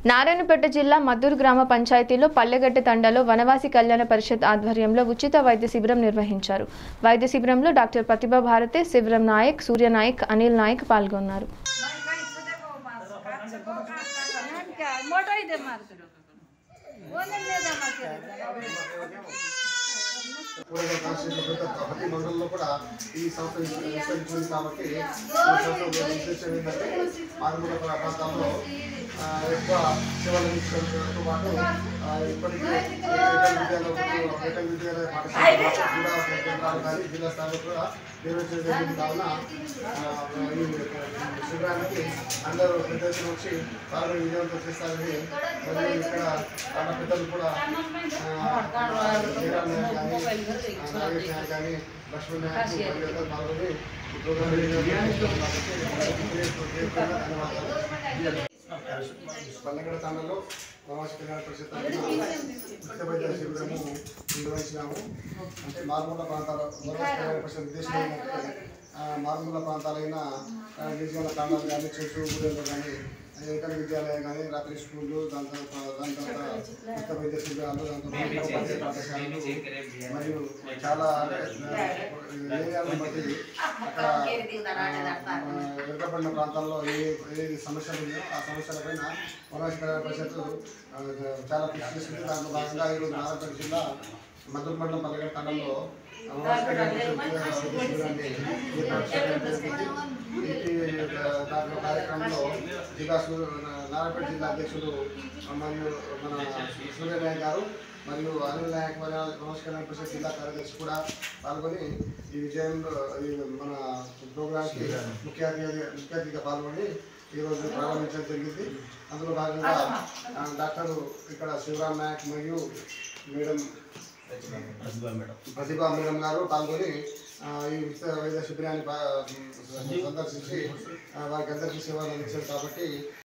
నారాయణపేట జిల్లా మద్దూరు గ్రామ పంచాయతీలో పల్లెగడ్డ తండాలో వనవాసి కళ్యాణ పరిషత్ ఆధ్వర్యంలో ఉచిత వైద్య శిబిరం నిర్వహించారు వైద్య శిబిరంలో డాక్టర్ ప్రతిభా భారతి శివరం నాయక్ సూర్య నాయక్ అనిల్ నాయక్ పాల్గొన్నారు मोठा इथे मारतो ఓనర్లేదా మాకు కూరగాయల కాన్స్టిట్యూషన్ పెద్ద ప్రతి మండలంలో కూడా ఈ సంస్థ విస్తరించింది కాబట్టి ఈ సంస్థ ఉద్దేశం ఏంటంటే మారుమూల ప్రా- ప్రాంతాల్లో ఆ, ఎక్కువ సేవలు అందించడంతో పాటు ఆ, ఇప్పటికే ఏటల్ విద్యాలయాలు ఏటల్ విద్యాలయ పాఠశాల జిల్లా కేంద్రాలు కానీ జిల్లా స్థాయిలో కూడా నిర్వహించడం జరిగింది కావున ఆ, ఈ శిబిరానికి అందరూ పెద్ద ఎత్తున వచ్చి పాల్గొని విజయవంతం చేస్తారని మరియు ఇక్కడ వాళ్ళ పెద్దలు కూడా ఆ, శ్రీరామ్ నాయక్ కానీ ఆ, నాగేష్ నాయక్ కానీ లక్ష్మణ్ నాయక్ మరియు అందరూ పాల్గొని ఈ ప్రోగ్రాం విజయవంతం చేస్తున్నారు కాబట్టి హృదయపూర్వకంగా ధన్యవాదాలు పల్లెగడ తాండలో ప్రవాస కళ్యాణ పరిషత్ తరఫున ఉచిత వైద్య శిబిరము నిర్వహించినాము అంటే మారుమూల ప్రాంతాల ప్రవాస కళ్యాణ పరిషత్ ఉద్దేశం ఏంటంటే ఆ, మారుమూల ప్రాంతాలైన ఆ, గిరిజన ప్రాంతాలు కానీ చెట్టు ఊళ్ళలో కానీ ఏకల విద్యాలయం కానీ రాత్రి స్కూళ్ళు దాని తర్వాత దాని తర్వాత ఉచిత వైద్య శిబిరాలు దాని తర్వాత ఉపాధి పాఠశాలలు మరియు చాలా అంటే ఆ, ఏరియాలను బట్టి అక్కడ ఆ, వెనుకబడిన ప్రాంతాల్లో ఏ ఏ సమస్యలు ఉన్నాయో ఆ సమస్యలపైన వనవాసి కళ్యాణ పరిషత్ ఆ, చాలా కృషి చేస్తుంది దాంట్లో భాగంగా ఈరోజు నారాయణపేట జిల్లా మద్దూరు మండలం పల్లెగడ తండంలో వనవాసి కళ్యాణ పరిషత్ శిబిరాన్ని ఏర్పాటు చేయడం జరిగింది. ఈ దాంట్లో కార్యక్రమంలో జిల్లా సూ- నారాయణపేట జిల్లా అధ్యక్షుడు మరియు మన సూర్య నాయక్ గారు మరియు అనిల్ నాయక్ మన నమస్కారం పరిషత్ జిల్లా కార్యదర్శి కూడా పాల్గొని ఈ విజయంలో ఈ మన ప్రోగ్రాంకి ముఖ్య అతిథి ముఖ్య అతిథిగా పాల్గొని ఈరోజు ప్రారంభించడం జరిగింది అందులో భాగంగా ఆ, డాక్టర్ ఇక్కడ శివరామ్ నాయక్ మరియు మేడం ప్రతిభా మేడం గారు పాల్గొని ఆ, ఈ ఉచిత వైద్య శిబిరాన్ని బా- సందర్శించి ఆ, వారికి అందరికీ సేవలు అందించారు కాబట్టి